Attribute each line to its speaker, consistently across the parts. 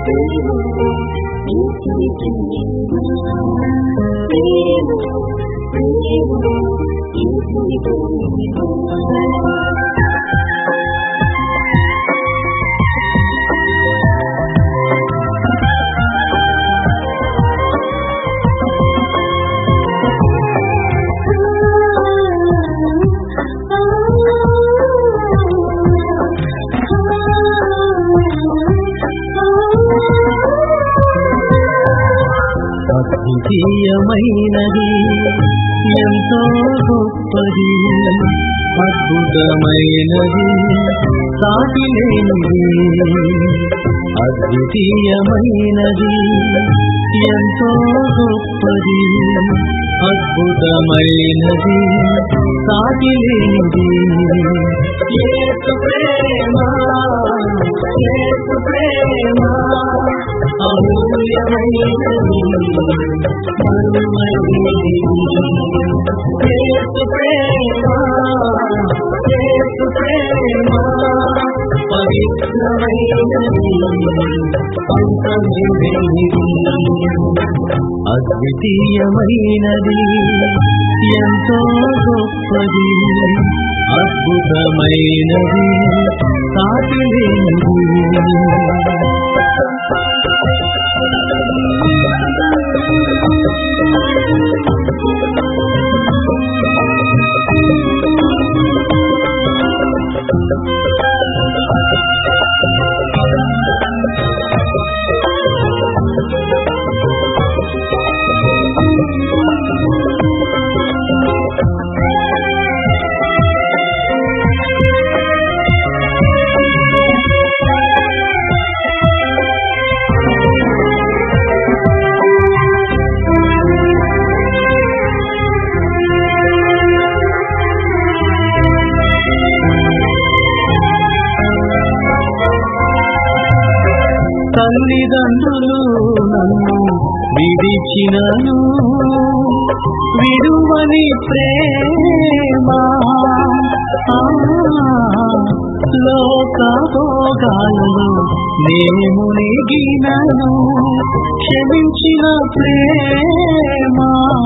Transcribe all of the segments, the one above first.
Speaker 1: అద్వితీయమైనది ఎంతో గొప్పది అద్భుతమైనది సాటిలేనిది అద్వితీయమైనది ఎంతో గొప్పది అద్భుతమైనది సాటిలేనిది యేసు ప్రేమ యేసు ప్రేమ అమూల్యమైనది మరువైనది యేసు ప్రేమ యేసు ప్రేమ పవిత్రమైనది అంతమైనది అద్వితీయమైనది ఎంతో గొప్పది అద్భుతమైనది సాటిలేనిది తల్లిదండ్రులు నన్ను విడిచినను విడువని ప్రేమ ఆ, లోక భోగాలలో నేను నెగినను క్షమించిన ప్రేమ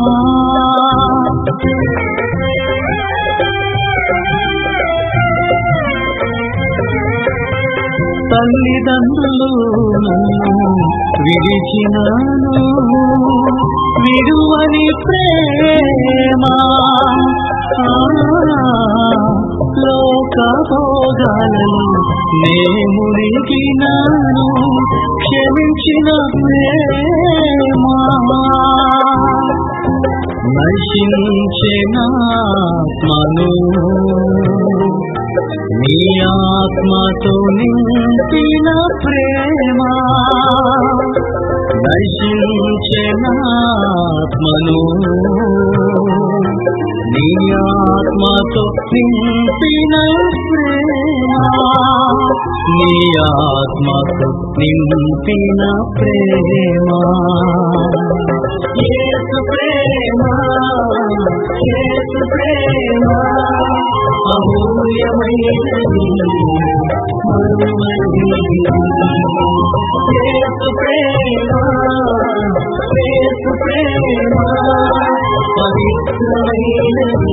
Speaker 1: తల్లిదండ్రులు నన్ను విడిచినాను విడువని ప్రేమ ఆ, లోక భోగాలలో నేను నెగినాను క్షమించిన ప్రేమ నశించినాత్మను నీ ఆత్మతో నింపిన ప్రేమ నశించినాత్మను నీ ఆత్మతో నింపిన ప్రేమ నీ ఆత్మతో నింపిన ప్రేమ యేసు ప్రేమ యేసు ప్రేమ అమూల్యమైనది మరువైనది యేసు ప్రేమ యేసు ప్రేమ పవిత్రమైనది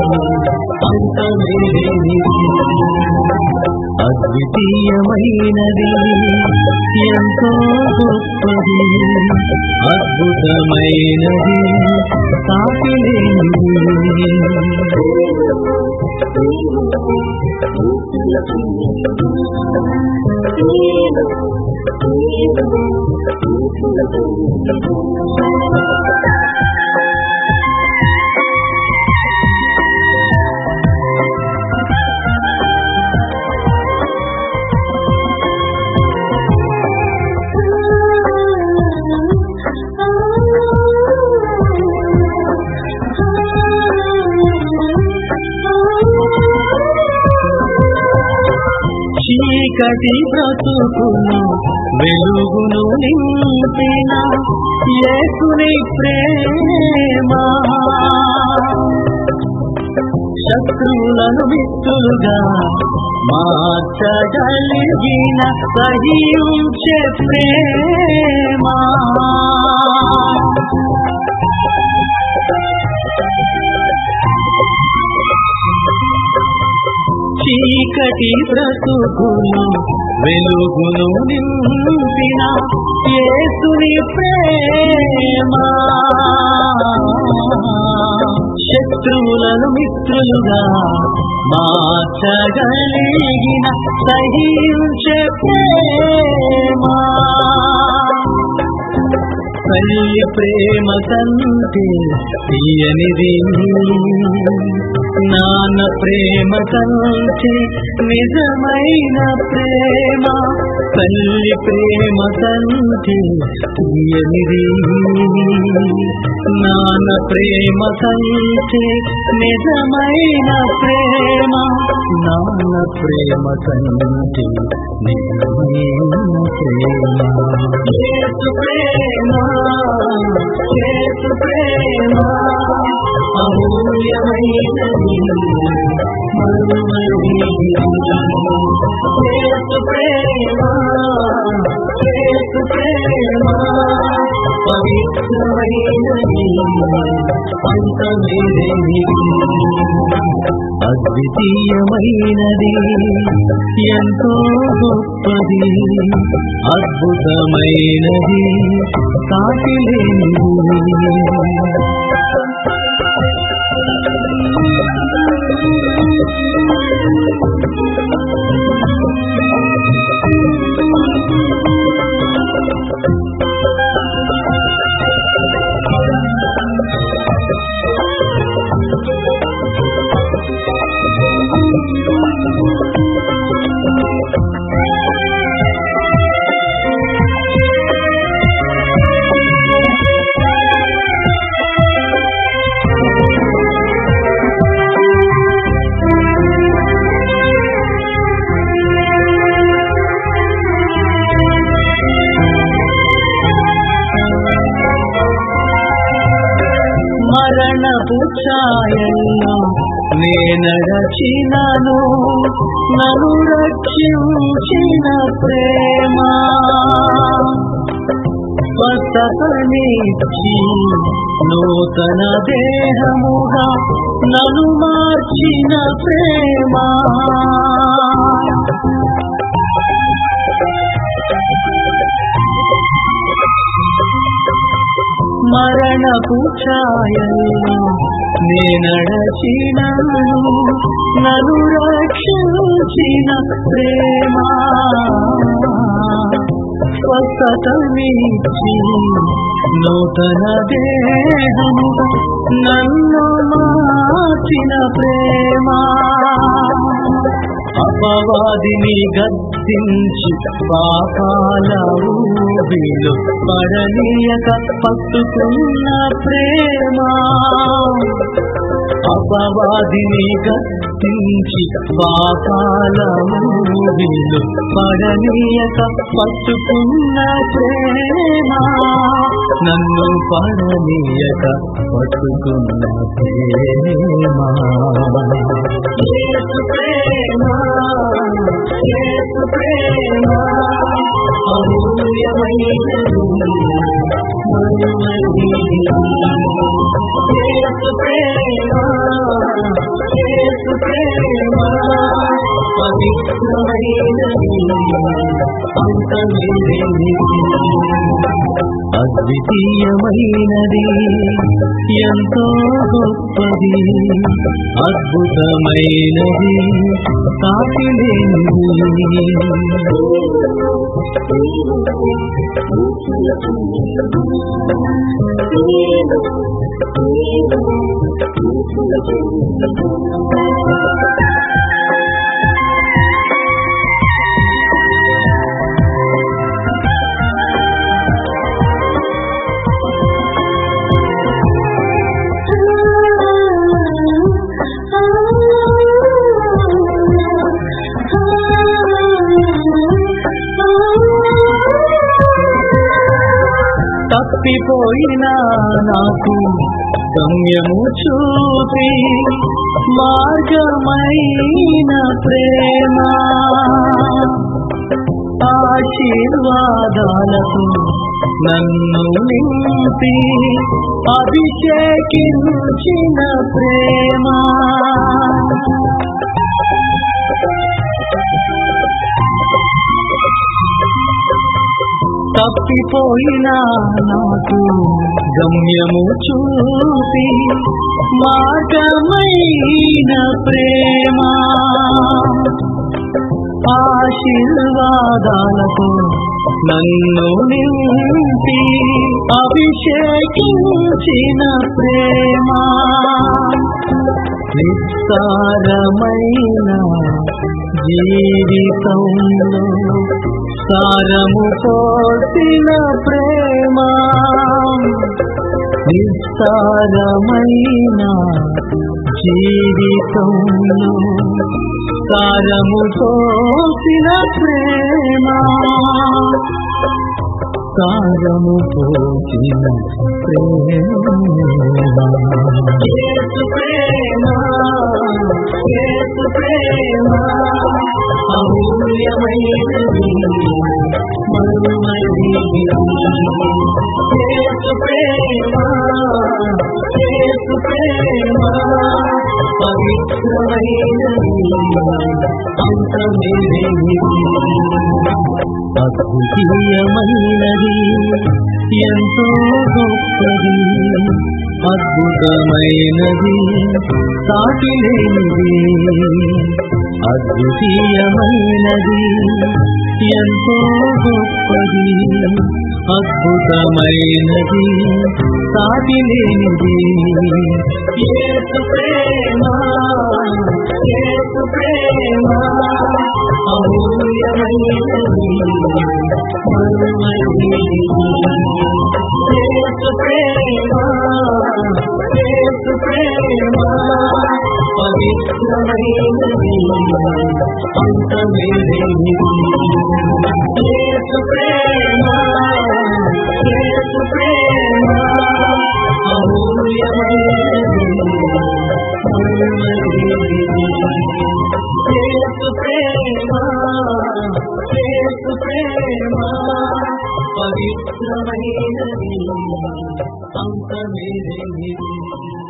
Speaker 1: అంతమైనది అద్వితీయమైనది ఎంతో గొప్పది అద్భుతమైనది సాటిలేనిది చీకటి బ్రతుకును వెలుగును నింపిన యేసుని ప్రేమ శత్రువులను మిత్రులుగా మార్చగలిగిన సహించే ప్రేమ చీకటి బ్రతుకును వెలుగును నింపిన యేసుని ప్రేమ శత్రువులను మిత్రులుగా మార్చగలిగిన సహించే ప్రేమ తల్లి ప్రేమ కంటే తీయనిది నాన్న ప్రేమ కంటే నిజమైన ప్రేమ తల్లి ప్రేమ కంటే తీయనిది నాన్న ప్రేమ కంటే నిజమైన ప్రేమ నాన్న ప్రేమ కంటే నిజమైన ప్రేమ యేసు ప్రేమ యేసు ప్రేమ అమూల్యమైనది మరువలేనిది. యేసు ప్రేమ యేసు ప్రేమ పవిత్రమైనది అంతమేలేనిది అద్వితీయమైనది ఎంతో గొప్పది అద్భుతమైనది కాటిలేనిది మరణపు ఛాయల్లో నేనడచినను నన్ను రక్షించిన ప్రేమ స్వస్థతనిచ్చి నూతన దేహముగా నన్ను మార్చిన ప్రేమ మరణపు ఛాయల్లో నేనడచినను నన్ను రక్షించిన ప్రేమ స్వస్థతనిచ్చి నూతన దేహము నన్ను మార్చిన ప్రేమ అపవాదిని గద్దించి పాపాల ఊబిలో పడనీయక పట్టుకున్న ప్రేమ అపవాదిని గద్దించి పాపాల ఊబిలో పడనీయక పట్టుకున్న ప్రేమ నన్ను పడనీయక పట్టుకున్న ప్రేమ యేసు ప్రేమ యేసు ప్రేమ అమూల్యమైనది మరువలేనిది. యేసు ప్రేమ యేసు ప్రేమ పవిత్రమైనది అంతమేలేనిది అద్వితీయమైనది ఎంతో గొప్పది అద్భుతమైనది కాకిలేనిది తప్పిపోయిన నాకు గమ్యము చూపి మార్గమైన ప్రేమ ఆశీర్వాదాలతో నన్ను నింపి అభిషేకించిన ప్రేమ తప్పిపోయిన నాకు గమ్యము చూపి మార్గమైన ప్రేమ ఆశీర్వాదాలతో నన్ను నింపి అభిషేకించిన ప్రేమ నిస్సారమైన జీవితంలో సారము పోసిన ప్రేమ నిస్సారమైన జీవితంలో సారము పోసిన ప్రేమ సారము పోసిన ప్రేమ యేసు ప్రేమ అమూల్యమైనది మరుమరిది యేసు ప్రేమ యేసు ప్రేమ పవిత్రమైనది అంతమేది అద్భుతీయమైనది ఎంతో గొప్పది అద్భుతమైనది సాటిలేనిది అద్వితీయమైనది ఎంతో గొప్పది అద్భుతమైనది సాటిలేనిది యేసు ప్రేమ యేసు ప్రేమ అమూల్యమైనది మరుమరిది యేసు ప్రేమ యేసు ప్రేమ పవిత్రమైనది అంతమేది యేసు ప్రేమ యేసు ప్రేమ అమూల్యమైనది యేసు ప్రేమ యేసు ప్రేమ పవిత్రమైనది అంతమేది